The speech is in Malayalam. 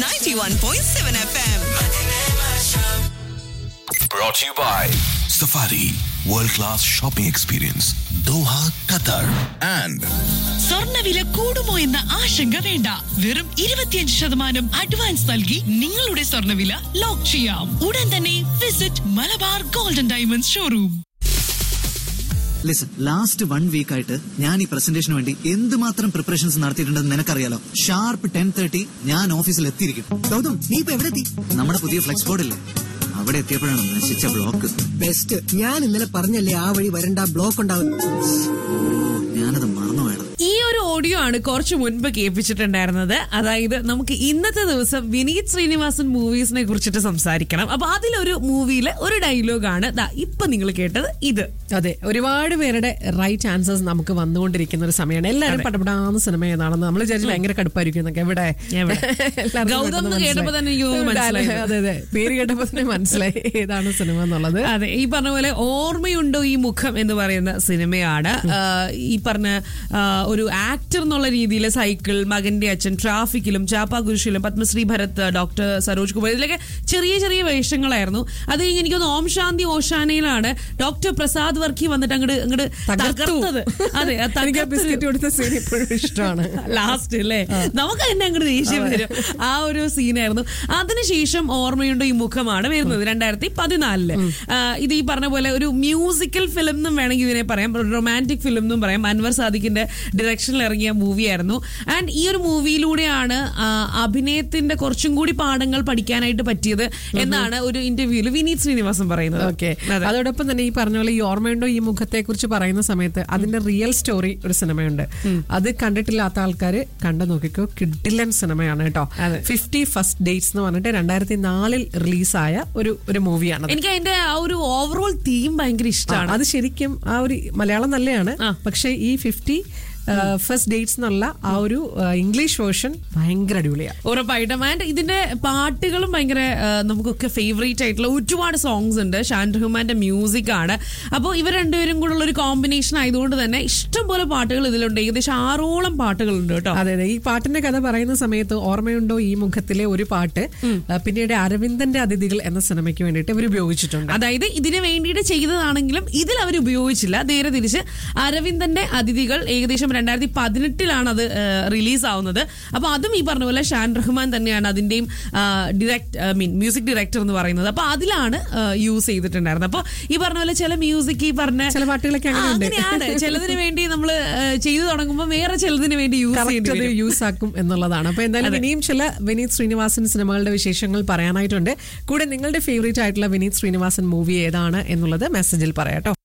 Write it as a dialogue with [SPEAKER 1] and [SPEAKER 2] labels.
[SPEAKER 1] 91.7 FM.
[SPEAKER 2] Brought to you by Safari World Class Shopping Experience Doha, Qatar and
[SPEAKER 3] സ്വർണ്ണവില കൂടുമോ എന്ന ആശങ്ക വേണ്ട വെറും ഇരുപത്തിയഞ്ച് ശതമാനം അഡ്വാൻസ് നൽകി നിങ്ങളുടെ സ്വർണ്ണവില ലോക്ക് ചെയ്യാം ഉടൻ തന്നെ visit Malabar gold and diamonds showroom
[SPEAKER 4] listen last one week ആയിട്ട് ഞാൻ ഈ പ്രസന്റേഷന് വേണ്ടി എന്തുമാത്രം പ്രിപ്പറേഷൻസ് നടത്തിയിട്ടുണ്ടെന്ന് നിനക്കറിയാലോ ഷാർപ്പ് ടെൻ തേർട്ടി ഞാൻ ഓഫീസിൽ എത്തിയിരിക്കും
[SPEAKER 5] ഗൗതം നീ ഇപ്പൊ എവിടെ എത്തി
[SPEAKER 4] നമ്മുടെ പുതിയ ഫ്ലെക്സ് ബോർഡില്ലേ അവിടെ എത്തിയപ്പോഴാണ് നശിച്ച ബ്ലോക്ക്
[SPEAKER 5] ബെസ്റ്റ് ഞാൻ ഇന്നലെ പറഞ്ഞല്ലേ ആ വഴി വരണ്ട ബ്ലോക്ക് ഉണ്ടാവും
[SPEAKER 4] ഓ ഞാനത് മറന്നു വേണം
[SPEAKER 6] ഈ ഒരു ഓഡിയോ ആണ് കുറച്ച് മുൻപ് കേൾപ്പിച്ചിട്ടുണ്ടായിരുന്നത് അതായത് നമുക്ക് ഇന്നത്തെ ദിവസം വിനീത് ശ്രീനിവാസൻ മൂവീസിനെ കുറിച്ചിട്ട് സംസാരിക്കണം അപ്പൊ അതിലൊരു മൂവിയിലെ ഒരു ഡയലോഗാണ് ദാ ഇപ്പൊ നിങ്ങൾ കേട്ടത് ഇത്
[SPEAKER 7] അതെ ഒരുപാട് പേരുടെ റൈറ്റ് ആൻസേഴ്സ് നമുക്ക് വന്നുകൊണ്ടിരിക്കുന്ന ഒരു സമയമാണ് എല്ലാവരും പടപടാന്ന് സിനിമ ഏതാണെന്ന് നമ്മൾ വിചാരിച്ചു ഭയങ്കര കടുപ്പായിരിക്കും എന്നൊക്കെ എവിടെ
[SPEAKER 6] എവിടെ?
[SPEAKER 7] എല്ലാവർക്കും
[SPEAKER 6] ഗൗതം എന്ന്
[SPEAKER 7] പെട്ടെന്ന്
[SPEAKER 6] കേട്ടപ്പോ തന്നെ എനിക്ക്
[SPEAKER 7] മനസ്സിലായി.
[SPEAKER 6] മനസ്സിലായി.
[SPEAKER 7] അതെ അതെ പേര് കേട്ടപ്പോ തന്നെ മനസ്സിലായി ഏതാണ് സിനിമ എന്നുള്ളത്
[SPEAKER 6] അതെ ഈ പറഞ്ഞ പോലെ ഓർമ്മയുണ്ടോ ഈ മുഖം എന്ന് പറയുന്ന സിനിമയാണ് ആ, ഈ പറഞ്ഞ ആ, ഒരു ആക്ടർ എന്നുള്ള രീതിയിൽ സൈക്കിൾ മകന്റെ അച്ഛൻ ട്രാഫിക്കിലും ചാപ്പാകുരിശിലും പത്മശ്രീ ഭരത് ഡോക്ടർ സരോജ് കുമാർ ഇതിലൊക്കെ ചെറിയ ചെറിയ വേഷങ്ങളായിരുന്നു അത് കഴിഞ്ഞ് എനിക്കൊന്ന് ഓം ശാന്തി ഓശാനയിലാണ് ഡോക്ടർ പ്രസാദ് വർക്കി വന്നിട്ട് അങ്ങോട്ട് അങ്ങോട്ട്
[SPEAKER 7] തകർത്തു.
[SPEAKER 6] തകർത്തത് അതെ ആ
[SPEAKER 7] എനിക്ക്
[SPEAKER 6] തകർത്ത്
[SPEAKER 7] ബിസ്ക്കറ്റ് കൊടുത്ത സീൻ ഇപ്പോഴും ഇഷ്ടമാണ്
[SPEAKER 6] ലാസ്റ്റ് അല്ലേ നമുക്ക് തന്നെ അങ്ങോട്ട് ദേഷ്യം വരും ആ ഒരു സീനായിരുന്നു അതിനുശേഷം ഓർമ്മയുണ്ടോ ഈ മുഖമാണ് വരുന്നത് രണ്ടായിരത്തി പതിനാലില് ഇത് ഈ പറഞ്ഞ പോലെ ഒരു മ്യൂസിക്കൽ ഫിലിം എന്നും വേണമെങ്കിൽ ഇതിനെ പറയാം റൊമാൻറ്റിക് ഫിലിം എന്നും പറയാം അൻവർ സാദിഖിന്റെ ഡയറക്ഷനിൽ ഇറങ്ങിയ മൂവിയായിരുന്നു ആൻഡ് ഈ ഒരു മൂവിയിലൂടെയാണ് ആ, അഭിനയത്തിന്റെ കുറച്ചും കൂടി പാഠങ്ങൾ പഠിക്കാനായിട്ട് പറ്റിയത് എന്നാണ് ഒരു ഇന്റർവ്യൂവിൽ വിനീത് ശ്രീനിവാസൻ പറയുന്നത്
[SPEAKER 7] ഓക്കെ
[SPEAKER 6] അതെ.
[SPEAKER 7] അതോടൊപ്പം തന്നെ ഈ പറഞ്ഞ പോലെ ഈ ഓർമ്മയുണ്ടോ ഈ മുഖത്തെ കുറിച്ച് പറയുന്ന സമയത്ത് അതിന്റെ റിയൽ സ്റ്റോറി ഒരു സിനിമയുണ്ട് അത് കണ്ടിട്ടില്ലാത്ത ആൾക്കാര് കണ്ടു നോക്കിക്കോ കിഡിലൻ സിനിമയാണ് കേട്ടോ
[SPEAKER 6] അതെ.
[SPEAKER 7] ഫിഫ്റ്റി ഫസ്റ്റ് ഡേറ്റ്സ് എന്ന് പറഞ്ഞിട്ട് രണ്ടായിരത്തി നാലിൽ റിലീസായ ഒരു ഒരു മൂവിയാണ്
[SPEAKER 6] എനിക്ക് അതിന്റെ ആ ഒരു ഓവറോൾ തീം ഭയങ്കര ഇഷ്ടമാണ്
[SPEAKER 7] അത് ശരിക്കും ആ ഒരു മലയാളം നല്ലതാണ്
[SPEAKER 6] ആ.
[SPEAKER 7] പക്ഷെ ഈ ഫിഫ്റ്റി ഫസ്റ്റ് ഡേറ്റ്സ് എന്നുള്ള ആ ഒരു ഇംഗ്ലീഷ് വേർഷൻ ഭയങ്കര അടിപൊളിയാണ്
[SPEAKER 6] ഉറപ്പായിട്ടും ആൻഡ് ഇതിന്റെ പാട്ടുകളും ഭയങ്കര ആ, നമുക്കൊക്കെ ഫേവറേറ്റ് ആയിട്ടുള്ള ഒരുപാട് സോങ്സ് ഉണ്ട് ഷാൻ റഹ്മാന്റെ മ്യൂസിക് ആണ് അപ്പോൾ ഇവർ രണ്ടുപേരും കൂടെ ഉള്ള ഒരു കോമ്പിനേഷൻ ആയതുകൊണ്ട് തന്നെ ഇഷ്ടംപോലെ പാട്ടുകൾ ഇതിലുണ്ട് ഏകദേശം ആറോളം പാട്ടുകളുണ്ട് കേട്ടോ
[SPEAKER 7] അതെ അതെ ഈ പാട്ടിന്റെ കഥ പറയുന്ന സമയത്ത് ഓർമ്മയുണ്ടോ ഈ മുഖത്തിലെ ഒരു പാട്ട് ആ, പിന്നീട് അരവിന്ദന്റെ അതിഥികൾ എന്ന സിനിമയ്ക്ക് വേണ്ടിയിട്ട് ഇവർ ഉപയോഗിച്ചിട്ടുണ്ട്
[SPEAKER 6] അതായത് ഇതിന് വേണ്ടിയിട്ട് ചെയ്തതാണെങ്കിലും ഇതിൽ അവർ ഉപയോഗിച്ചില്ല നേരെ തിരിച്ച് അരവിന്ദന്റെ അതിഥികൾ ഏകദേശം രണ്ടായിരത്തി പതിനെട്ടിലാണ് അത് റിലീസ് ആവുന്നത് അപ്പൊ അതും ഈ പറഞ്ഞ പോലെ ഷാൻ റഹ്മാൻ തന്നെയാണ് അതിന്റെയും direct I mean music director എന്ന് പറയുന്നത് അപ്പൊ അതിലാണ് യൂസ് ചെയ്തിട്ടുണ്ടായിരുന്നത് അപ്പൊ ഈ പറഞ്ഞ പോലെ ചില മ്യൂസിക് ഈ പറഞ്ഞ
[SPEAKER 7] ചില പാട്ടുകളൊക്കെ
[SPEAKER 6] ആ,
[SPEAKER 7] അങ്ങനെയുണ്ട്.
[SPEAKER 6] അങ്ങനെയാണ് ചിലതിന് വേണ്ടി നമ്മൾ ചെയ്തു തുടങ്ങുമ്പോൾ വേറെ ചിലതിന് വേണ്ടി യൂസ്
[SPEAKER 7] കറക്റ്റ്
[SPEAKER 6] ചെയ്യേണ്ടി
[SPEAKER 7] അത്
[SPEAKER 6] വരും.
[SPEAKER 7] യൂസ് ആക്കും എന്നുള്ളതാണ് അപ്പൊ എന്തായാലും ഇനിയും ചില വിനീത് ശ്രീനിവാസൻ സിനിമകളുടെ വിശേഷങ്ങൾ പറയാനായിട്ടുണ്ട് കൂടെ നിങ്ങളുടെ ഫേവറേറ്റ് ആയിട്ടുള്ള വിനീത് ശ്രീനിവാസൻ മൂവി ഏതാണ് എന്നുള്ളത് മെസ്സേജിൽ പറയാട്ടോ